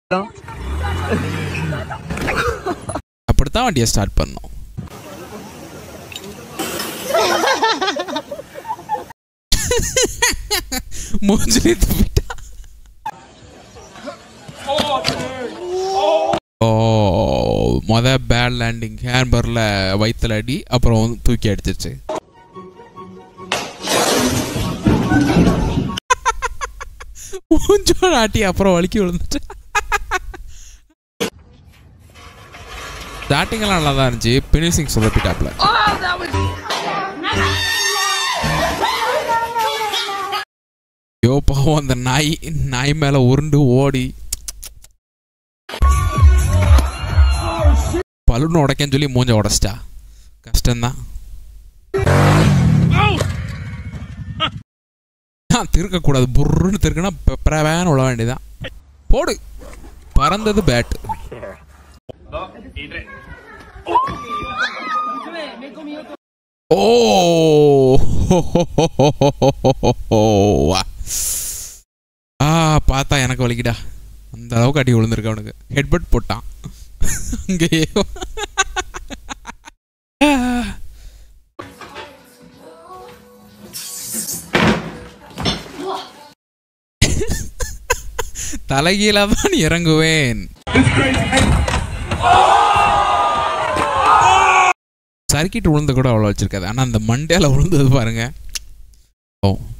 அப்படித்தான் வண்டியை ஸ்டார்ட் பண்ணோம் மூஞ்சிலே துப்பிட்டா ஓ மொத பேட் லேண்டிங் ஹேம்பரில் வயிற்றுல அடி அப்புறம் வந்து தூக்கி அடிச்சிருச்சு மூஞ்சோட ஆட்டி அப்புறம் வலிக்கி விழுந்துச்சு ஸ்டார்டிங்கெல்லாம் நல்லா தான் இருந்துச்சு பினிஷிங் சொதப்பிட்டாப்ல ஐயோ பாவம் அந்த நாய் நாய் மேல உருண்டு ஓடி பலூன் உடைக்கன்னு சொல்லி மூஞ்ச உடைச்சிட்டா கஷ்டம்தான் திருக்கக்கூடாது புர்ருன்னு திருக்குனா பெப்பரவேன்னு விழ வேண்டியதான் போடு பறந்தது பேட்டு ஓ ஆ பார்த்தா எனக்கு வலிக்குடா அந்த அளவுக்கு அடி விழுந்திருக்கு அவனுக்கு ஹெட்பட் போட்டான் அங்கேயே தலைகீழா தான் இறங்குவேன் சர்க்கிட் விழுந்து கூட அவ்வளோ வச்சிருக்காது ஆனால் அந்த மண்டையில் விழுந்தது பாருங்க ஓ